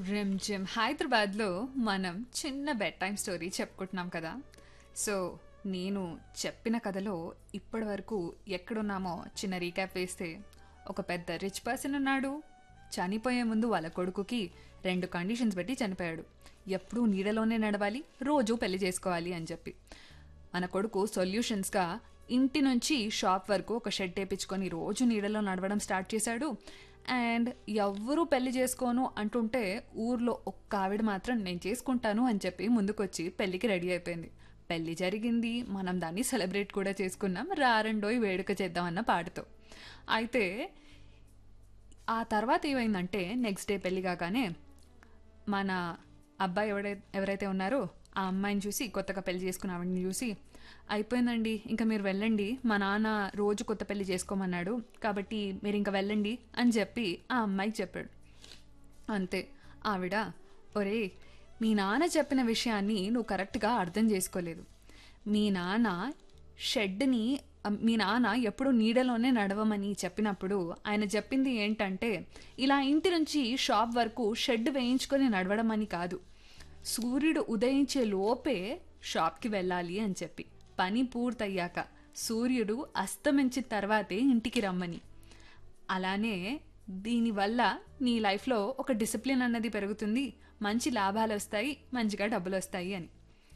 rim gym హైదరాబాద్లో మనం చిన్న బెడ్ టైం స్టోరీ చెప్పుకుంటున్నాం కదా సో నేను చెప్పిన కథలో ఇప్పటి వరకు ఎక్కడున్నామో చిన్న రీక్యాప్ వేస్తే ఒక పెద్ద రిచ్ పర్సన్ ఉన్నాడు చనిపోయే ముందు వాళ్ళ కొడుకుకి రెండు కండిషన్స్ పెట్టి చనిపోయాడు ఎప్పుడూ నీడలోనే నడవాలి రోజు పెళ్లి చేసుకోవాలి అని చెప్పి మన కొడుకు సొల్యూషన్స్గా ఇంటి నుంచి షాప్ వరకు ఒక షెడ్ వేయించుకొని రోజు నీడలో నడవడం స్టార్ట్ చేశాడు అండ్ ఎవ్వరూ పెళ్లి చేసుకోను అంటుంటే ఊర్లో ఒక్క ఆవిడ మాత్రం నేను చేసుకుంటాను అని చెప్పి ముందుకొచ్చి పెళ్లికి రెడీ అయిపోయింది పెళ్లి జరిగింది మనం దాన్ని సెలబ్రేట్ కూడా చేసుకున్నాం రారండోయ్ వేడుక చేద్దామన్న పాటతో అయితే ఆ తర్వాత ఏమైందంటే నెక్స్ట్ డే పెళ్లి కాగానే మన అబ్బాయి ఎవడై ఎవరైతే ఉన్నారో ఆ అమ్మాయిని చూసి కొత్తగా పెళ్లి చేసుకున్న ఆవిడని చూసి అయిపోయిందండి ఇంకా మీరు వెళ్ళండి మా నాన్న రోజు కొత్త పెళ్లి చేసుకోమన్నాడు కాబట్టి మీరు ఇంకా వెళ్ళండి అని చెప్పి ఆ అమ్మాయికి చెప్పాడు అంతే ఆవిడ ఒరే మీ నాన్న చెప్పిన విషయాన్ని నువ్వు కరెక్ట్గా అర్థం చేసుకోలేదు మీ నాన్న షెడ్ని మీ నాన్న ఎప్పుడు నీడలోనే నడవమని చెప్పినప్పుడు ఆయన చెప్పింది ఏంటంటే ఇలా ఇంటి నుంచి షాప్ వరకు షెడ్ వేయించుకొని నడవడం అని కాదు సూర్యుడు ఉదయించే లోపే షాప్కి వెళ్ళాలి అని చెప్పి పని పూర్తయ్యాక సూర్యుడు అస్తమించిన తర్వాతే ఇంటికి రమ్మని అలానే దీనివల్ల నీ లైఫ్లో ఒక డిసిప్లిన్ అన్నది పెరుగుతుంది మంచి లాభాలు వస్తాయి మంచిగా డబ్బులు వస్తాయి అని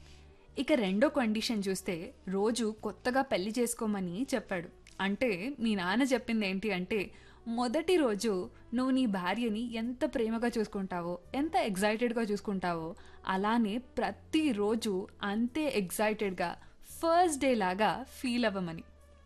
ఇక రెండో కండిషన్ చూస్తే రోజు కొత్తగా పెళ్లి చేసుకోమని చెప్పాడు అంటే మీ నాన్న చెప్పింది ఏంటి అంటే మొదటి రోజు నువ్వు నీ భార్యని ఎంత ప్రేమగా చూసుకుంటావో ఎంత ఎగ్జైటెడ్గా చూసుకుంటావో అలానే ప్రతిరోజు అంతే ఎగ్జైటెడ్గా ఫస్ట్ డే లాగా ఫీల్ అవ్వమని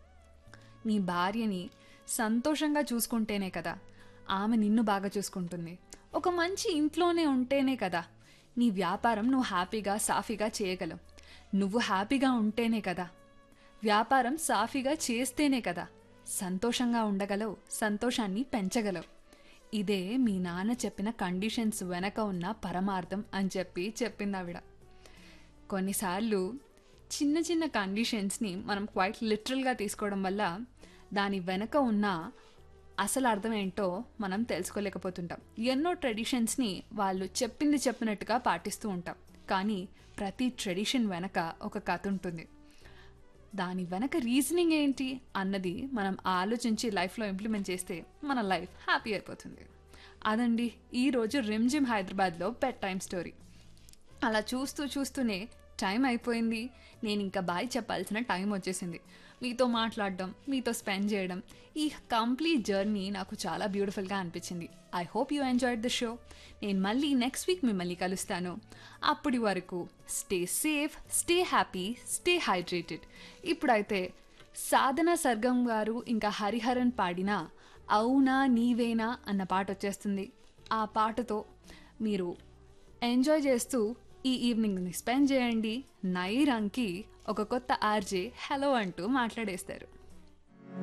నీ భార్యని సంతోషంగా చూసుకుంటేనే కదా ఆమె నిన్ను బాగా చూసుకుంటుంది ఒక మంచి ఇంట్లోనే ఉంటేనే కదా నీ వ్యాపారం నువ్వు హ్యాపీగా సాఫీగా చేయగలవు నువ్వు హ్యాపీగా ఉంటేనే కదా వ్యాపారం సాఫీగా చేస్తేనే కదా సంతోషంగా ఉండగలవు సంతోషాన్ని పెంచగలవు ఇదే మీ నాన్న చెప్పిన కండిషన్స్ వెనక ఉన్న పరమార్థం అని చెప్పి చెప్పింది ఆవిడ కొన్నిసార్లు చిన్న చిన్న కండిషన్స్ని మనం క్వైట్ లిటరల్గా తీసుకోవడం వల్ల దాని వెనక ఉన్న అసలు అర్థం ఏంటో మనం తెలుసుకోలేకపోతుంటాం ఎన్నో ట్రెడిషన్స్ని వాళ్ళు చెప్పింది చెప్పినట్టుగా పాటిస్తూ ఉంటాం కానీ ప్రతి ట్రెడిషన్ వెనక ఒక కథ ఉంటుంది దాని వెనక రీజనింగ్ ఏంటి అన్నది మనం ఆలోచించి లైఫ్లో ఇంప్లిమెంట్ చేస్తే మన లైఫ్ హ్యాపీ అయిపోతుంది అదండి ఈరోజు రిమ్జిమ్ హైదరాబాద్లో పెట్ టైం స్టోరీ అలా చూస్తూ చూస్తూనే టైం అయిపోయింది నేను ఇంకా బాయ్ చెప్పాల్సిన టైం వచ్చేసింది మీతో మాట్లాడడం మీతో స్పెండ్ చేయడం ఈ కంప్లీట్ జర్నీ నాకు చాలా బ్యూటిఫుల్గా అనిపించింది I hope you enjoyed the show నేను మళ్ళీ నెక్స్ట్ వీక్ మిమ్మల్ని కలుస్తాను అప్పటి వరకు stay safe stay happy stay hydrated ఇప్పుడైతే సాధన సర్గం గారు ఇంకా హరిహరన్ పాడిన అవునా నీవేనా అన్న పాట వచ్చేస్తుంది ఆ పాటతో మీరు ఎంజాయ్ చేస్తూ ఈ ఈవినింగ్ని స్పెండ్ చేయండి నైరంకి ఒక కొత్త ఆర్జే హలో అంటూ మాట్లాడేస్తారు